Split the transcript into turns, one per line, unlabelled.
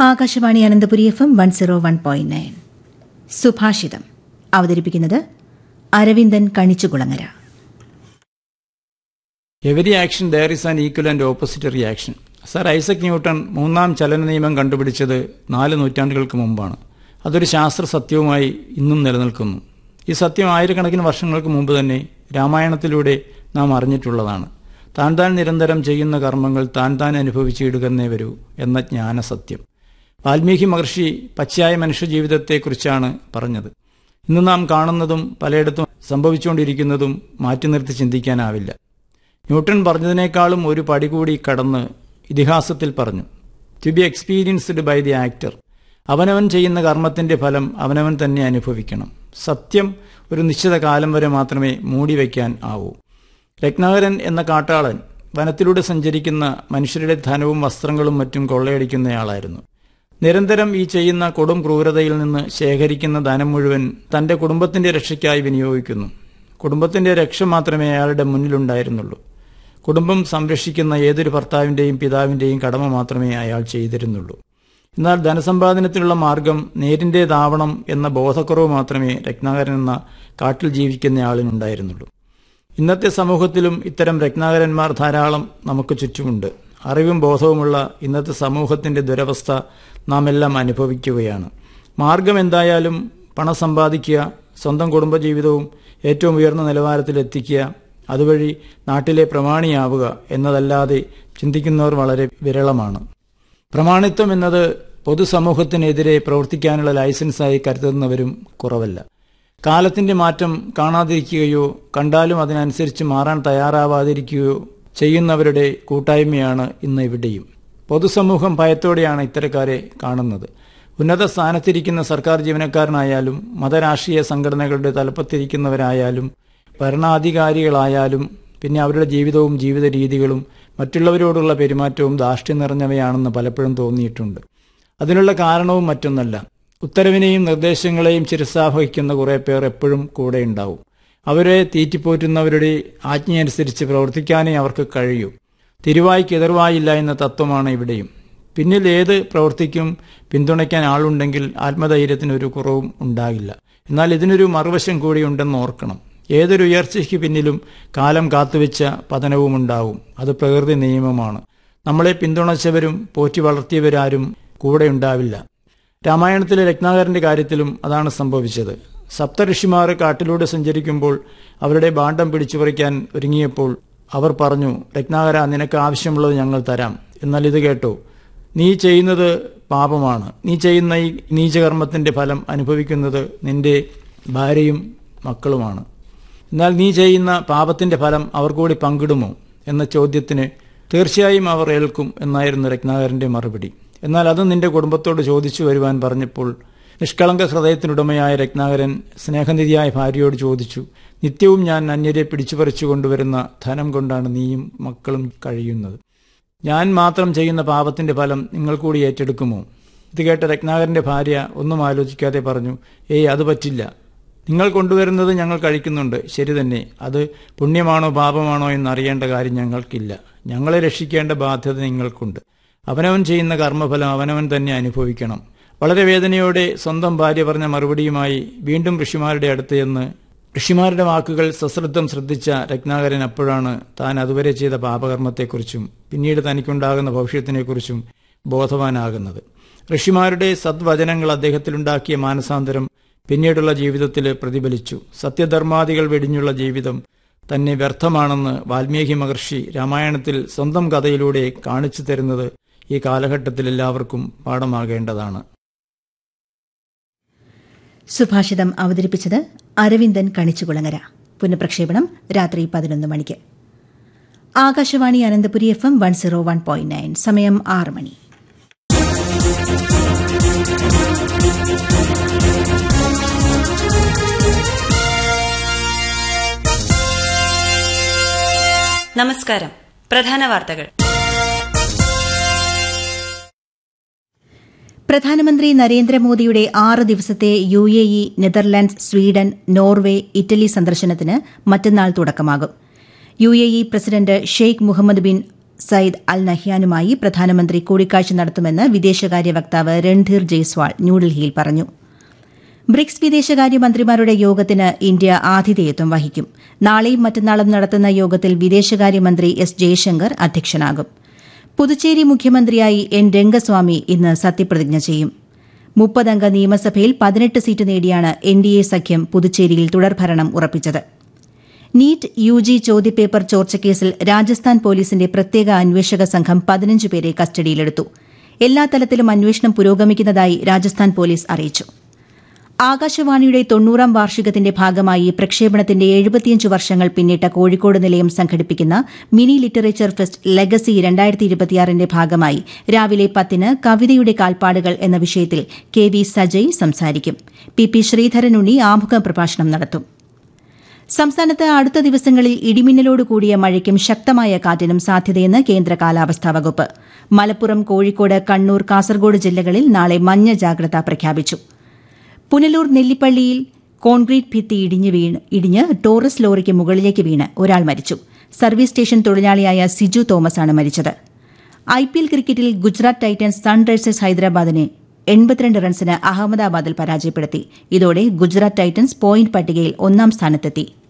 Akashvani Ananthapuri F M one zero one point nine സുഭാഷിതം അവതരിപ്പിക്കുന്നത് Aravindan Kanichukulangara
every action there is an equal and opposite reaction Sir Isaac Newton മൂന്നാം ചലന നിയമം കണ്ടുപിടിച്ചത് നാല് നൂറ്റാണ്ടുകൾക്ക് മുമ്പാണ് അതൊരു ശാസ്ത്ര സത്യവുമായി ഇന്നും നിലനിൽക്കുന്നു ഈ സത്യം ആയിരക്കണക്കിന് വർഷങ്ങൾക്ക് മുമ്പ് തന്നെ രാമായണത്തിലൂടെ നാം അറിഞ്ഞിട്ടുള്ളതാണ് താൻ താൻ നിരന്തരം ചെയ്യുന്ന കർമ്മങ്ങൾ താൻ താൻ അനുഭവിച്ചിടുകന്നേ വരൂ എന്ന ജ്ഞാനസത്യം വാൽമീകി മഹർഷി പച്ചയായ മനുഷ്യജീവിതത്തെക്കുറിച്ചാണ് പറഞ്ഞത് ഇന്ന് നാം കാണുന്നതും പലയിടത്തും സംഭവിച്ചുകൊണ്ടിരിക്കുന്നതും മാറ്റി നിർത്തി ചിന്തിക്കാനാവില്ല ന്യൂട്ടൺ പറഞ്ഞതിനേക്കാളും ഒരു പടി കൂടി കടന്ന് ഇതിഹാസത്തിൽ പറഞ്ഞു to be experienced by the actor അവനവൻ ചെയ്യുന്ന കർമ്മത്തിന്റെ ഫലം അവനവൻ തന്നെ അനുഭവിക്കണം സത്യം ഒരു നിശ്ചിത കാലം വരെ മാത്രമേ മൂടിവെക്കാൻ ആവൂ രത്നാകരൻ എന്ന കാട്ടാളൻ വനത്തിലൂടെ സഞ്ചരിക്കുന്ന മനുഷ്യരുടെ ധനവും വസ്ത്രങ്ങളും മറ്റും കൊള്ളയടിക്കുന്നയാളായിരുന്നു നിരന്തരം ഈ ചെയ്യുന്ന കൊടും ക്രൂരതയിൽ നിന്ന് ശേഖരിക്കുന്ന ധനം മുഴുവൻ തന്റെ കുടുംബത്തിന്റെ രക്ഷയ്ക്കായി വിനിയോഗിക്കുന്നു കുടുംബത്തിന്റെ രക്ഷ മാത്രമേ അയാളുടെ മുന്നിലുണ്ടായിരുന്നുള്ളൂ കുടുംബം സംരക്ഷിക്കുന്ന ഏതൊരു ഭർത്താവിന്റെയും പിതാവിന്റെയും കടമ മാത്രമേ അയാൾ ചെയ്തിരുന്നുള്ളൂ എന്നാൽ ധനസമ്പാദനത്തിനുള്ള മാർഗം നേരിൻ്റേതാവണം എന്ന ബോധക്കുറവ് മാത്രമേ രത്നാകരൻ എന്ന കാട്ടിൽ ജീവിക്കുന്ന ആളിനുണ്ടായിരുന്നുള്ളൂ ഇന്നത്തെ സമൂഹത്തിലും ഇത്തരം രത്നാകരന്മാർ ധാരാളം നമുക്ക് ചുറ്റുമുണ്ട് അറിവും ബോധവുമുള്ള ഇന്നത്തെ സമൂഹത്തിന്റെ ദുരവസ്ഥ നാം എല്ലാം അനുഭവിക്കുകയാണ് മാർഗം എന്തായാലും പണം സമ്പാദിക്കുക സ്വന്തം കുടുംബജീവിതവും ഏറ്റവും ഉയർന്ന നിലവാരത്തിൽ എത്തിക്കുക അതുവഴി നാട്ടിലെ പ്രമാണിയാവുക എന്നതല്ലാതെ ചിന്തിക്കുന്നവർ വളരെ വിരളമാണ് പ്രമാണിത്വം എന്നത് പൊതുസമൂഹത്തിനെതിരെ പ്രവർത്തിക്കാനുള്ള ലൈസൻസായി കരുതുന്നവരും കുറവല്ല കാലത്തിന്റെ മാറ്റം കാണാതിരിക്കുകയോ കണ്ടാലും അതിനനുസരിച്ച് മാറാൻ തയ്യാറാവാതിരിക്കുകയോ ചെയ്യുന്നവരുടെ കൂട്ടായ്മയാണ് ഇന്ന് ഇവിടെയും പൊതുസമൂഹം ഭയത്തോടെയാണ് ഇത്തരക്കാരെ കാണുന്നത് ഉന്നത സ്ഥാനത്തിരിക്കുന്ന സർക്കാർ ജീവനക്കാരനായാലും മതരാഷ്ട്രീയ സംഘടനകളുടെ തലപ്പത്തിരിക്കുന്നവരായാലും ഭരണാധികാരികളായാലും പിന്നെ അവരുടെ ജീവിതവും ജീവിത രീതികളും മറ്റുള്ളവരോടുള്ള പെരുമാറ്റവും ധാർഷ്ട്യം നിറഞ്ഞവയാണെന്ന് പലപ്പോഴും തോന്നിയിട്ടുണ്ട് അതിനുള്ള കാരണവും മറ്റൊന്നല്ല ഉത്തരവിനെയും നിർദ്ദേശങ്ങളെയും ചിരസാവഹിക്കുന്ന കുറേ പേർ എപ്പോഴും കൂടെ ഉണ്ടാവും അവരെ തീറ്റിപ്പോറ്റുന്നവരുടെ ആജ്ഞയനുസരിച്ച് പ്രവർത്തിക്കാനേ അവർക്ക് കഴിയൂ തിരുവായ്ക്ക് എതിർവായില്ല എന്ന തത്വമാണ് ഇവിടെയും പിന്നിൽ ഏത് പ്രവൃത്തിക്കും പിന്തുണയ്ക്കാൻ ആളുണ്ടെങ്കിൽ ആത്മധൈര്യത്തിന് ഒരു കുറവും ഉണ്ടാകില്ല എന്നാൽ ഇതിനൊരു മറുവശം കൂടി ഉണ്ടെന്ന് ഓർക്കണം ഏതൊരു ഉയർച്ചയ്ക്ക് പിന്നിലും കാലം കാത്തുവെച്ച പതനവും ഉണ്ടാവും അത് പ്രകൃതി നിയമമാണ് നമ്മളെ പിന്തുണച്ചവരും പോറ്റി വളർത്തിയവരാരും കൂടെ ഉണ്ടാവില്ല രാമായണത്തിലെ രത്നാകരന്റെ കാര്യത്തിലും അതാണ് സംഭവിച്ചത് സപ്തഋഷിമാർ കാട്ടിലൂടെ സഞ്ചരിക്കുമ്പോൾ അവരുടെ ഭാണ്ഡം പിടിച്ചു പറിക്കാൻ ഒരുങ്ങിയപ്പോൾ അവർ പറഞ്ഞു രത്നാകര നിനക്ക് ആവശ്യമുള്ളത് ഞങ്ങൾ തരാം എന്നാൽ ഇത് കേട്ടോ നീ ചെയ്യുന്നത് പാപമാണ് നീ ചെയ്യുന്ന ഈ നീചകർമ്മത്തിന്റെ ഫലം അനുഭവിക്കുന്നത് നിന്റെ ഭാര്യയും മക്കളുമാണ് എന്നാൽ നീ ചെയ്യുന്ന പാപത്തിന്റെ ഫലം അവർ കൂടി പങ്കിടുമോ എന്ന ചോദ്യത്തിന് തീർച്ചയായും അവർ ഏൽക്കും എന്നായിരുന്നു രത്നാകരന്റെ മറുപടി എന്നാൽ അത് നിന്റെ കുടുംബത്തോട് ചോദിച്ചു വരുവാൻ പറഞ്ഞപ്പോൾ നിഷ്കളങ്ക ഹൃദയത്തിനുടമയായ രത്നാകരൻ സ്നേഹനിധിയായ ഭാര്യയോട് ചോദിച്ചു നിത്യവും ഞാൻ അന്യരെ പിടിച്ചുപറിച്ചു കൊണ്ടുവരുന്ന ധനം കൊണ്ടാണ് നീയും മക്കളും കഴിയുന്നത് ഞാൻ മാത്രം ചെയ്യുന്ന പാപത്തിന്റെ ഫലം നിങ്ങൾ കൂടി ഏറ്റെടുക്കുമോ ഇത് കേട്ട രത്നാകരന്റെ ഭാര്യ ഒന്നും ആലോചിക്കാതെ പറഞ്ഞു ഏയ് അത് പറ്റില്ല നിങ്ങൾ കൊണ്ടുവരുന്നത് ഞങ്ങൾ കഴിക്കുന്നുണ്ട് ശരി തന്നെ അത് പുണ്യമാണോ പാപമാണോ എന്നറിയേണ്ട കാര്യം ഞങ്ങൾക്കില്ല ഞങ്ങളെ രക്ഷിക്കേണ്ട ബാധ്യത നിങ്ങൾക്കുണ്ട് അവനവൻ ചെയ്യുന്ന കർമ്മഫലം അവനവൻ തന്നെ അനുഭവിക്കണം വളരെ വേദനയോടെ സ്വന്തം ഭാര്യ പറഞ്ഞ മറുപടിയുമായി വീണ്ടും ഋഷിമാരുടെ അടുത്ത് ചെന്ന് ഋഷിമാരുടെ വാക്കുകൾ സശ്രദ്ധം ശ്രദ്ധിച്ച രത്നാകരൻ അപ്പോഴാണ് താൻ അതുവരെ ചെയ്ത പാപകർമ്മത്തെക്കുറിച്ചും പിന്നീട് തനിക്കുണ്ടാകുന്ന ഭവിഷ്യത്തിനെക്കുറിച്ചും ബോധവാനാകുന്നത് ഋഷിമാരുടെ സദ്വചനങ്ങൾ അദ്ദേഹത്തിലുണ്ടാക്കിയ മാനസാന്തരം പിന്നീടുള്ള ജീവിതത്തിൽ പ്രതിഫലിച്ചു സത്യധർമാദികൾ വെടിഞ്ഞുള്ള ജീവിതം തന്നെ വ്യർത്ഥമാണെന്ന് വാൽമീകി മഹർഷി രാമായണത്തിൽ സ്വന്തം കഥയിലൂടെ കാണിച്ചു തരുന്നത് ഈ കാലഘട്ടത്തിൽ എല്ലാവർക്കും പാഠമാകേണ്ടതാണ്
സുഭാഷിതം അവതരിപ്പിച്ചത് അരവിന്ദൻ കണിച്ചുകുളങ്ങര പുനഃപ്രക്ഷേപണം രാത്രി പതിനൊന്ന് മണിക്ക് Akashvani Ananthapuri F M one zero one point nine സമയം ആറ് മണി
നമസ്കാരം പ്രധാന വാർത്തകൾ
പ്രധാനമന്ത്രി നരേന്ദ്രമോദിയുടെ ആറ് ദിവസത്തെ U A E Netherlands Sweden Norway Italy സന്ദർശനത്തിന് മറ്റന്നാൾ തുടക്കമാകും U A E president Sheikh Mohammed bin Zayed Al നഹ്യാനുമായി പ്രധാനമന്ത്രി കൂടിക്കാഴ്ച നടത്തുമെന്ന് വിദേശകാര്യ വക്താവ് രൺധീർ ജയ്സ്വാൾ ന്യൂഡൽഹിയിൽ പറഞ്ഞു ബ്രിക്സ് വിദേശകാര്യമന്ത്രിമാരുടെ യോഗത്തിന് ഇന്ത്യ ആതിഥേയത്വം വഹിക്കും നാളെയും മറ്റന്നാളും നടത്തുന്ന യോഗത്തിൽ വിദേശകാര്യമന്ത്രി എസ് ജയശങ്കർ അധ്യക്ഷനാകും പുതുച്ചേരി മുഖ്യമന്ത്രിയായി എൻ രംഗസ്വാമി ഇന്ന് സത്യപ്രതിജ്ഞ ചെയ്യും മുപ്പതംഗ നിയമസഭയിൽ പതിനെട്ട് സീറ്റ് നേടിയാണ് എൻ ഡി എ സഖ്യം പുതുച്ചേരിയിൽ തുടർഭരണം ഉറപ്പിച്ചത് നീറ്റ് യു ജി ചോദ്യപേപ്പർ ചോർച്ചക്കേസിൽ രാജസ്ഥാൻ പോലീസിന്റെ പ്രത്യേക അന്വേഷക സംഘം പതിനഞ്ച് പേരെ കസ്റ്റഡിയിലെടുത്തു എല്ലാ തലത്തിലും അന്വേഷണം പുരോഗമിക്കുന്നതായി രാജസ്ഥാൻ പോലീസ് അറിയിച്ചു ആകാശവാണിയുടെ തൊണ്ണൂറാം വാർഷികത്തിന്റെ ഭാഗമായി പ്രക്ഷേപണത്തിന്റെ എഴുപത്തിയഞ്ച് വർഷങ്ങൾ പിന്നിട്ട കോഴിക്കോട് നിലയം സംഘടിപ്പിക്കുന്ന മിനി ലിറ്ററേച്ചർ ഫെസ്റ്റ് ലെഗസി രണ്ടായിരത്തി ഇരുപത്തിയാറിന്റെ ഭാഗമായി രാവിലെ പത്തിന് കവിതയുടെ കാൽപ്പാടുകൾ എന്ന വിഷയത്തിൽ കെ വി സജയ് സംസാരിക്കും പി പി ശ്രീധരനുണ്ണി ആമുഖ പ്രഭാഷണം നടത്തും സംസ്ഥാനത്ത് അടുത്ത ദിവസങ്ങളിൽ ഇടിമിന്നലോട് കൂടിയ മഴയ്ക്കും ശക്തമായ കാറ്റിനും സാധ്യതയെന്ന് കേന്ദ്ര കാലാവസ്ഥാ വകുപ്പ് മലപ്പുറം കോഴിക്കോട് കണ്ണൂർ കാസർഗോഡ് ജില്ലകളിൽ നാളെ മഞ്ഞ ജാഗ്രത പ്രഖ്യാപിച്ചു പുനലൂർ നെല്ലിപ്പള്ളിയിൽ കോൺക്രീറ്റ് ഭിത്തി ഇടിഞ്ഞ് വീണ് ഇടിഞ്ഞ് ടോറസ് ലോറിക്ക് മുകളിലേക്ക് വീണ് ഒരാൾ മരിച്ചു സർവീസ് സ്റ്റേഷൻ തൊഴിലാളിയായ സിജു തോമസാണ് മരിച്ചത് ഐപിഎൽ ക്രിക്കറ്റിൽ ഗുജറാത്ത് ടൈറ്റൻസ് സൺറൈസേഴ്സ് ഹൈദരാബാദിനെ എൺപത്തിരണ്ട് റൺസിന് അഹമ്മദാബാദിൽ പരാജയപ്പെടുത്തി ഇതോടെ ഗുജറാത്ത് ടൈറ്റൻസ് പോയിന്റ് പട്ടികയിൽ ഒന്നാം സ്ഥാനത്തെത്തി